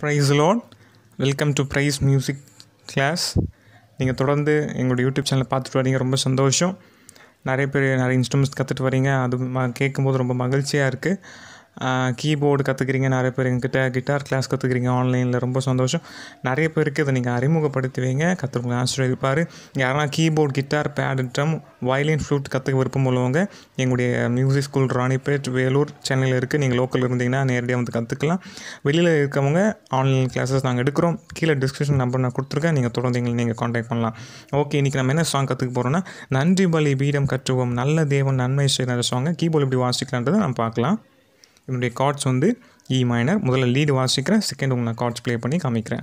price Lord welcome to Praise music class நீங்கள் தொடர்ந்து எங்களோட யூடியூப் சேனலை பார்த்துட்டு வரீங்க ரொம்ப சந்தோஷம் நிறைய பேர் நிறைய இன்ஸ்ட்ருமெண்ட்ஸ் கற்றுட்டு வரீங்க அது ம கேட்கும்போது ரொம்ப மகிழ்ச்சியாக இருக்குது கீபோர்டு கற்றுக்கிறீங்க நிறைய பேர் எங்ககிட்ட கிட்டார் கிளாஸ் கற்றுக்கிறீங்க ஆன்லைனில் ரொம்ப சந்தோஷம் நிறைய பேருக்கு இதை நீங்கள் அறிமுகப்படுத்துவீங்க கற்றுருங்க ஆசிரியர் இருப்பார் யாரெல்லாம் keyboard guitar pad drum violin flute கற்றுக்க விருப்பம் உள்ளவங்க எங்களுடைய மியூசிக் ஸ்கூல் ராணிப்பேட் வேலூர் சென்னையில் இருக்குது நீங்கள் லோக்கல் இருந்தீங்கன்னா நேரடியாக வந்து கற்றுக்கலாம் வெளியில் இருக்கவங்க ஆன்லைன் கிளாஸஸ் நாங்கள் எடுக்கிறோம் கீழே டிஸ்கிரிப்ஷன் நம்பர் நான் கொடுத்துருக்கேன் நீங்கள் தொடர்ந்து எங்களை நீங்கள் காண்டாக்ட் பண்ணலாம் ஓகே இன்றைக்கி நம்ம என்ன சாங் கற்றுக்க போகிறோம்னா நன்றி பலி பீடம் கற்றுவோம் நல்ல தேவன் நன்மை செய்கிற சாங்கை கீபோர்டு எப்படி வாசிக்கலான்றதை நம்ம பார்க்கலாம் என்னுடைய கார்ட்ஸ் வந்து இ மைனர் முதல்ல லீடு வாசிக்கிறேன் செகண்ட் உங்களுக்கு நான் கார்ட்ஸ் ப்ளே பண்ணி காமிக்கிறேன்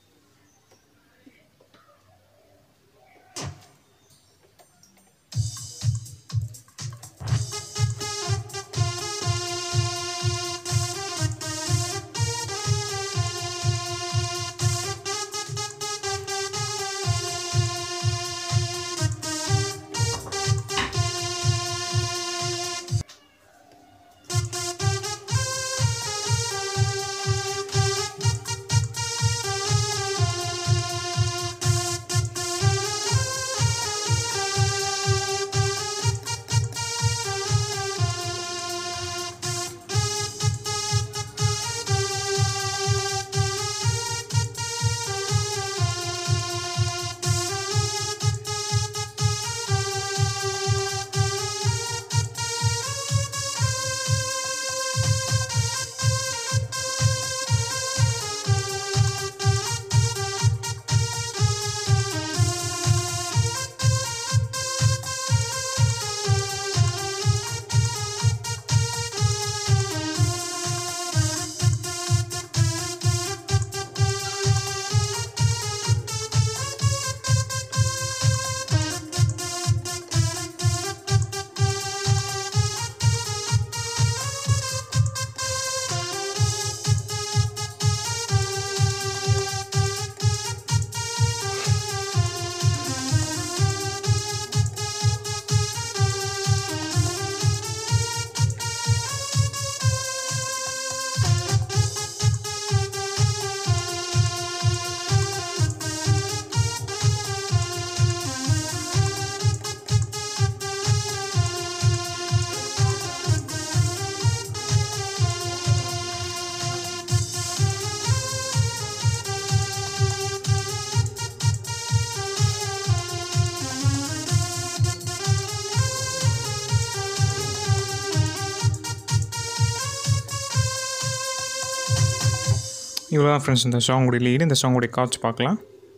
இவ்வளோ தான் ஃப்ரெண்ட்ஸ் இந்த சாங்குடைய லீடு இந்த சாங்குடைய கார்ட்ஸ் பார்க்கலாம்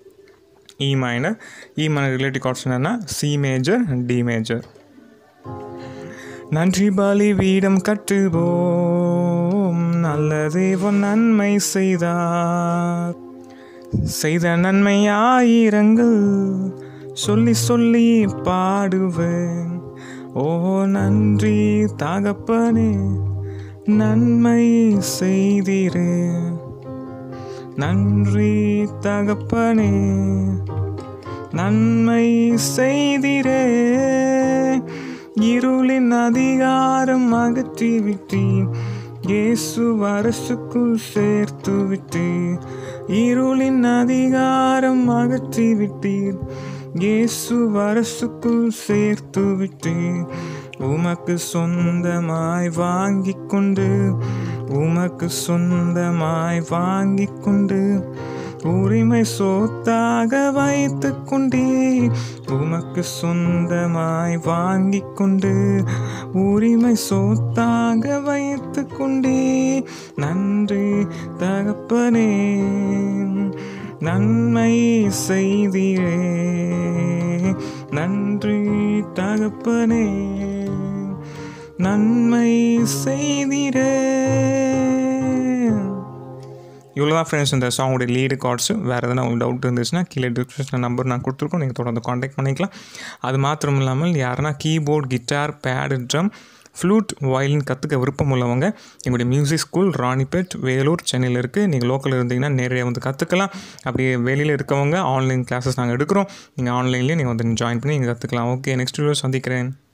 E minor E minor relative chords என்னென்னா சி மேஜர் டி மேஜர் நன்றி பலி வீடம் கட்டுவோம் நல்ல தேவன் நன்மை செய்தார் செய்த நன்மை ஆயிரங்கள் சொல்லி சொல்லி பாடுவேன் ஓ நன்றி தகப்பனே நன்மை செய்தீரே நன்றி தகப்பனே நன்மை செய்திரே இருளின் அதிகாரம் அகற்றி விட்டீர் இயேசு அரசுக்குள் சேர்த்து விட்டீர் இருளின் அதிகாரம் அகற்றி விட்டீர் இயேசு அரசுக்குள் சேர்த்து விட்டீர் உமக்கு சொந்தமாய் வாங்கிக் கொண்டு உமக்கு சொந்தமாய் வாங்கிக் கொண்டு உரிமை சொத்தாக வைத்து கொண்டே உமக்கு சொந்தமாய் வாங்கிக் கொண்டு உரிமை சொத்தாக வைத்து கொண்டே நன்றி தகப்பனே நன்மை செய்தீரே நன்றி தகப்பனே நன்மை செய்திரே இவ்வளோ தான் ஃப்ரெண்ட்ஸ் இந்த சாங்கோடைய லீடு கார்ட்ஸு வேறு எதனா உங்களுக்கு டவுட் இருந்துச்சுன்னா கீழே டிஸ்கிரிப்ஷன் நம்பர் நான் கொடுத்துருக்கோம் நீங்கள் தொடர்ந்து காண்டாக்ட் பண்ணிக்கலாம் அது மாத்திரம் இல்லாமல் யாருன்னா keyboard guitar pad drum flute violin கற்றுக்க விருப்பம் உள்ளவங்க எங்களுடைய மியூசிக் ஸ்கூல் ராணிப்பேட் வேலூர் சென்னையில் இருக்குது நீங்கள் லோக்கலில் இருந்தீங்கன்னா நேரடியாக வந்து கற்றுக்கலாம் அப்படியே வெளியில் இருக்கவங்க ஆன்லைன் கிளாஸஸ் நாங்கள் எடுக்கிறோம் நீங்கள் ஆன்லைன்லேயே நீங்கள் வந்து ஜாயின் பண்ணி நீங்கள் கற்றுக்கலாம் ஓகே நெக்ஸ்ட் வீடியோ சந்திக்கிறேன்